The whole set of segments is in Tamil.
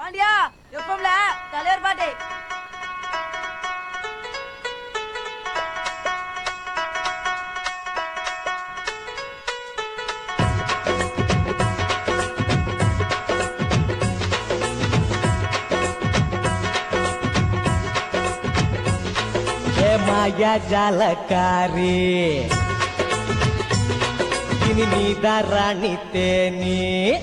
பாண்டியா எப்பம்ல தலைவர் பாட்டி ஏ மாயா ஜாலக்காரி இனி நீதான் ராணி தேனி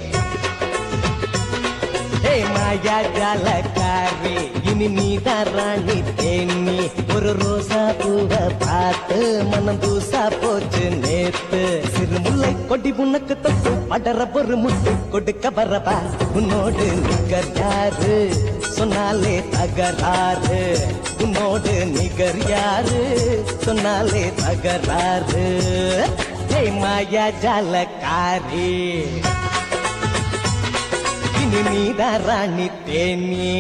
ஏ மாயா ஜாலக்காரி இனி நீதான் ராணி தேனி ஒரு ரோசா பூவை பார்த்து மனம் தூசா போச்சு நேத்து சிறுமுல்லை கொடி புண்ணக்கு தொட்டு படற ஒரு முட்டு கொடுக்க வரவா உன்னோடு நிகர் யாரு சொன்னாலே தகராறு உன்னோடு நிகர் யாரு சொன்னாலே தகராறு ஹே மாயா ஜாலக்காரி இனி நீதான் ராணி தேனி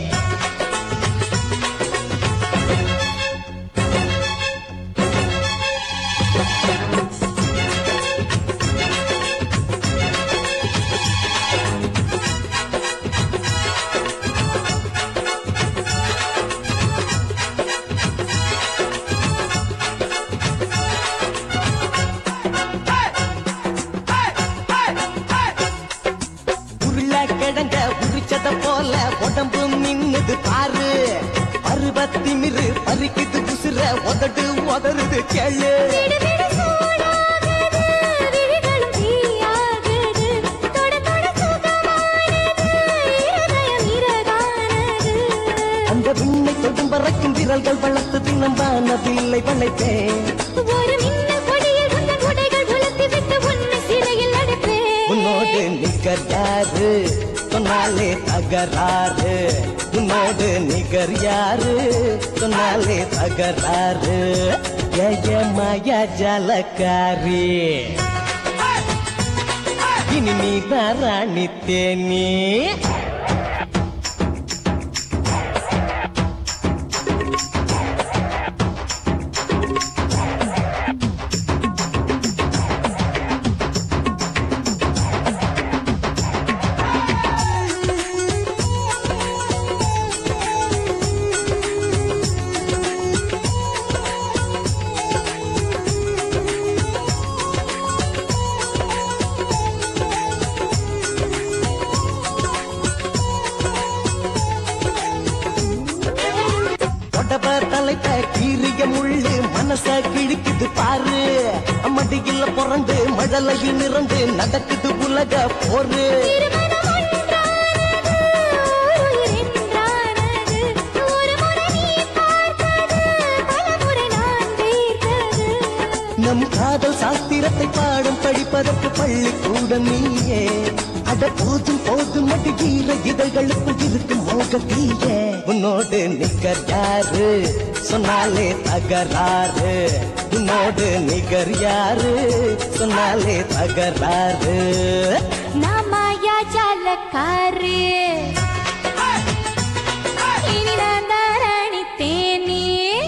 உருள கிழங்க உரிச்சத போல உடம்பு மின்னுது பாரு பருவத்தி மிரு பறிக்குது குசுற உதடு உதறுது கேளு விடுவிடு சூடாகுது, விழிகளும் தீயாகுது. தொட தொட சுகமானது, இருதயம் இறகானது. அந்த விண்ணை தொடும் பறக்கும் விரல்கள் வளர்த்து தினம்பானதில்லை வளைத்தேன் ஒரு மின்னல் கொடியில் உந்தன் உடைகள் உலர்த்தி விட்டு உன்னை சிறையில் அடைப்பேன். உன்னோடு நிகர் யாரு சொன்னாலே தகராறு உன்னோடு நிகர் யாரு சொன்னாலே தகராறு ஜய மாயா ஜலக்காரி இனி நீ ராணி தேனி உடம்ப தலைப்ப கீரிய முள்ளு மனச கிழிக்குது பாரு மடியில பிறந்து மழலையில் நிறந்து நடக்குது உலக போரு திருமணம் ஒன்றானது, உயிர் என்றானது. ஒரு முறை நீ பார்த்தது, பலமுறை நான் தீர்த்தது. நம் காதல் சாஸ்திரத்தை பாடம் படிப்பதற்கு பள்ளிக்கூடம் நீயே அட போதும் போதும் மடிவீர இதழ்களுக்குள் இருக்கும் மோக தீயே உன்னோடு நிகர் யாரு சொன்னாலே தகராறு உன்னோடு நிகர் யாரு சொன்னாலே தகராறு நான் மாயா ஜாலக்காரி. இனி நான் தான் ராணி தேனி.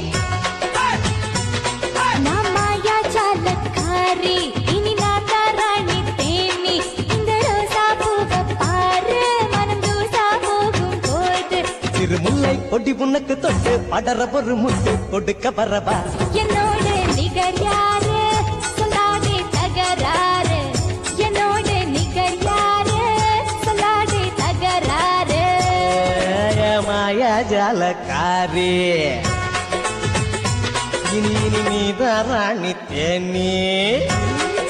நான் மாயா ஜாலக்காரி. இனி நான் தான் ராணி தேனி. இந்த ரோசா பூவை பாரு, மனம் தூசா போகும் போது. திருமுல்லை கொடி உனக்கு தொட்டு படற ஒரு முட்டு கொடுக்க வரவா என்னோடு நிகர் யாரு சொல்லாதே தகராறு என்னோடு நிகர் யாரு சொல்லாதே தகராறு ஏ மாயா ஜாலக்காரி இனி இனி நீதான் ராணி தேனி